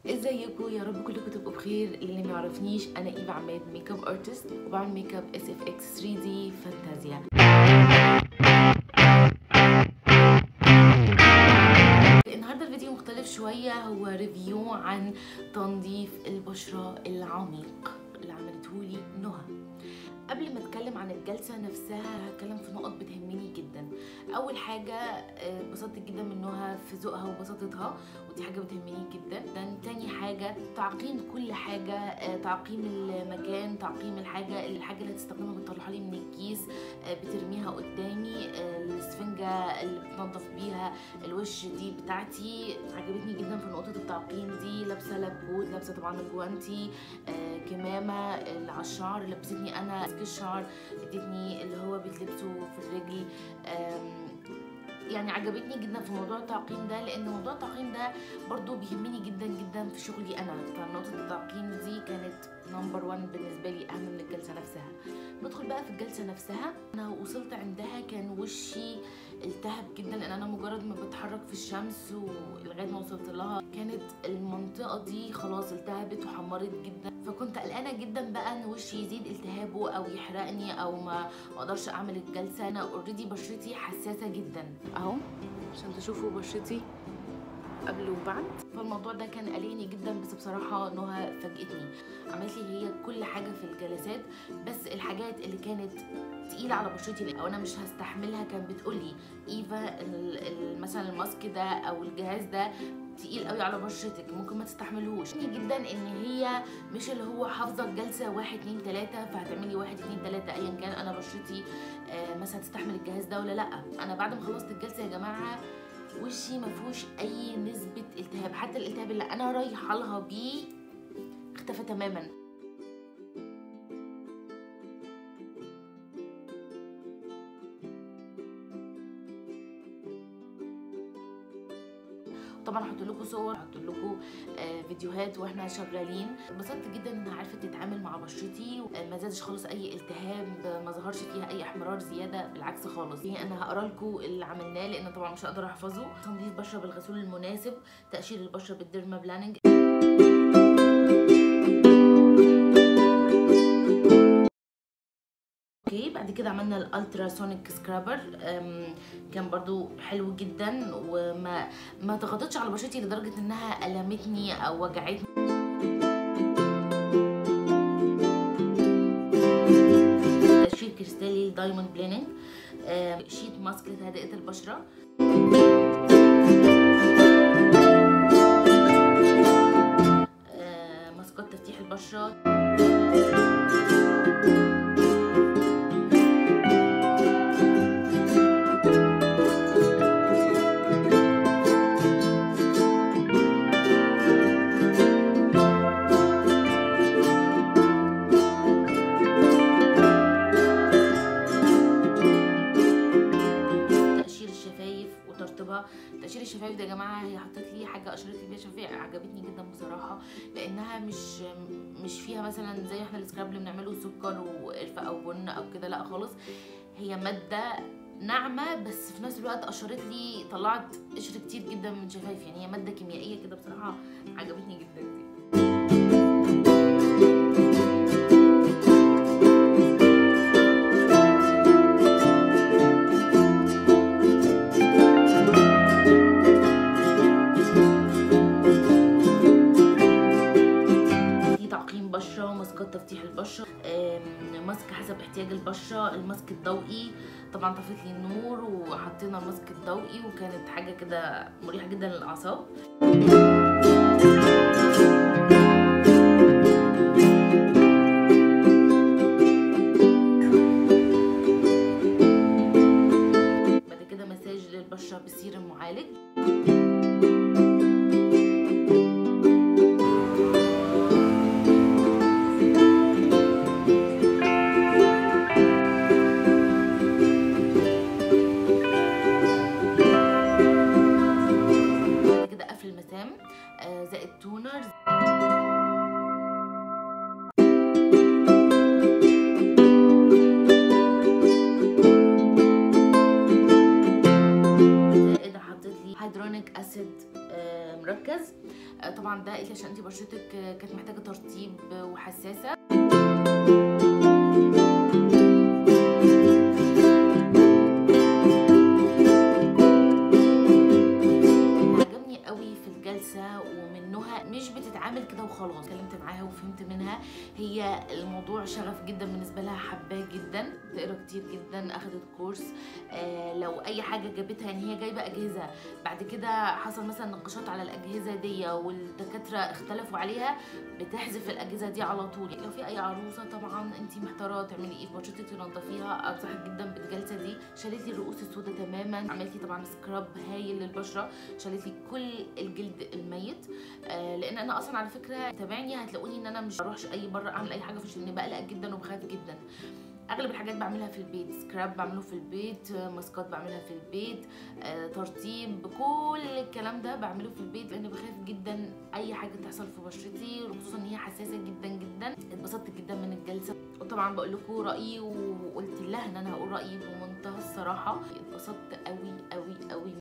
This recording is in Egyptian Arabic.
ازيكم يا رب كلكم تبقوا بخير اللي ما يعرفنيش انا ايفا عماد ميك اب ارتست وبعمل ميك اب اس اف اكس 3 دي فانتازيا النهارده الفيديو مختلف شويه هو ريفيو عن تنظيف البشره العميق اللي عملته لي نهى قبل ما اتكلم عن الجلسه نفسها هتكلم في نقط بتهمني جدا اول حاجه آه، اتبسطت جدا من نهى في ذوقها وبساطتها ودي حاجه بتهمني جدا then تاني حاجه تعقيم كل حاجه آه، تعقيم المكان تعقيم الحاجه الحاجه اللي هتستخدمها بتطلعها لي من الكيس آه، بترميها قدامي آه، السفنجه اللي بتنضف بيها الوش دي بتاعتي عجبتني جدا في نقطه التعقيم دي لابسه لابوت لابسه طبعا الجوانتي آه، كمامه اللي على الشعر لبستني انا ماسك الشعر ادتني اللي هو بيتلبسوا في الرجل آم، يعني عجبتني جدا في موضوع التعقيم ده لان موضوع التعقيم ده برضو بيهمني جدا جدا في شغلي انا فنقطة التعقيم دي كانت نمبر وان بالنسبة لي اهم من الجلسة نفسها ندخل بقى في الجلسة نفسها انا وصلت عندها كان وشي التهب جدا لان انا مجرد ما بتحرك في الشمس ولغايه ما وصلت لها كانت المنطقه دي خلاص التهبت وحمرت جدا فكنت قلقانه جدا بقى ان وشي يزيد التهابه او يحرقني او ما ما اقدرش اعمل الجلسه انا اوريدي بشرتي حساسه جدا اهو عشان تشوفوا بشرتي قبل وبعد فالموضوع ده كان قلقني جدا بس بصراحه نهى فاجئتني عملت لي هي كل حاجه في الجلسات بس الحاجات اللي كانت تقيله على بشرتي او انا مش هستحملها كانت بتقولي ايفا ال- ال- مثلا الماسك ده او الجهاز ده تقيل قوي على بشرتك ممكن ما تستحملهوش جدا ان هي مش اللي هو حافظه الجلسه واحد اتنين تلاته فهتعملي واحد اتنين تلاته ايا كان انا بشرتي آه، مثلا تستحمل الجهاز ده ولا لا انا بعد ما خلصت الجلسه يا جماعه وشي ما فيهوش اي نسبه التهاب حتى الالتهاب اللي انا رايحه لها بيه اختفى تماما طبعا هحط لكم صور هحط لكم آه، فيديوهات واحنا شغالين انبسطت جدا انها عرفت تتعامل مع بشرتي آه، ما زادش خالص اي التهاب آه، ما ظهرش فيها اي احمرار زياده بالعكس خالص يعني انا هقرا لكم اللي عملناه لان طبعا مش هقدر احفظه تنظيف بشره بالغسول المناسب تقشير البشره بالديرما بلاننج اوكي بعد كده عملنا الالترا سونيك سكرابر أم، كان برضو حلو جدا وما ما ضغطتش على بشرتي لدرجه انها المتني او وجعتني تقشير كريستالي دايموند بليننج أم، شيت ماسك لتهدئه البشره أم، ماسكات تفتيح البشره تقشير الشفايف وترطيبها تقشير الشفايف ده يا جماعه هي حطت لي حاجه اشرت لي بيها شفايف عجبتني جدا بصراحه لانها مش مش فيها مثلا زي احنا السكراب اللي بنعمله سكر وقرفه او بن او كده لا خالص هي ماده ناعمه بس في نفس الوقت قشرت لي طلعت قشر كتير جدا من شفايفي يعني هي ماده كيميائيه كده بصراحه عجبتني جدا دي في تعقيم بشره وماسكات تفتيح البشره آم، ماسك حسب احتياج البشره الماسك الضوئي طبعا طفت لي النور وحطينا الماسك الضوئي وكانت حاجه كده مريحه جدا للاعصاب بعد كده مساج للبشره بسيرم معالج بعد كده قفل المسام آه، زائد تونر زائد حطيت لي هيدرونيك اسيد مركز طبعا ده قلت عشان انت بشرتك كانت محتاجه ترطيب وحساسه عجبني قوي في الجلسه ومن نهى مش بتتعامل كده وخلاص اتكلمت معاها وفهمت منها هي الموضوع شغف جدا بالنسبه لها حباه جدا بتقرا كتير جدا اخدت كورس آه لو اي حاجه جابتها ان هي جايبه اجهزه بعد كده حصل مثلا نقاشات على الاجهزه دي والدكاتره اختلفوا عليها بتحذف الاجهزه دي على طول لو في اي عروسه طبعا انت محتاره تعملي ايه في بشرتك تنضفيها انصحك جدا بالجلسه دي شالت لي الرؤوس السوداء تماما عملتي طبعا سكراب هايل للبشره شالت لي كل الجلد الميت آه لان انا اصلا على فكره تابعني هتلاقوني ان انا مش بروحش اي بره اعمل اي حاجه في وشي لاني بقلق جدا وبخاف جدا اغلب الحاجات بعملها في البيت سكراب بعمله في البيت ماسكات بعملها في البيت آه، ترطيب كل الكلام ده بعمله في البيت لان بخاف جدا اي حاجه تحصل في بشرتي خصوصا ان هي حساسه جدا جدا اتبسطت جدا من الجلسه وطبعا بقول لكم رايي وقلت لها ان انا هقول رايي بمنتهى الصراحه اتبسطت قوي قوي قوي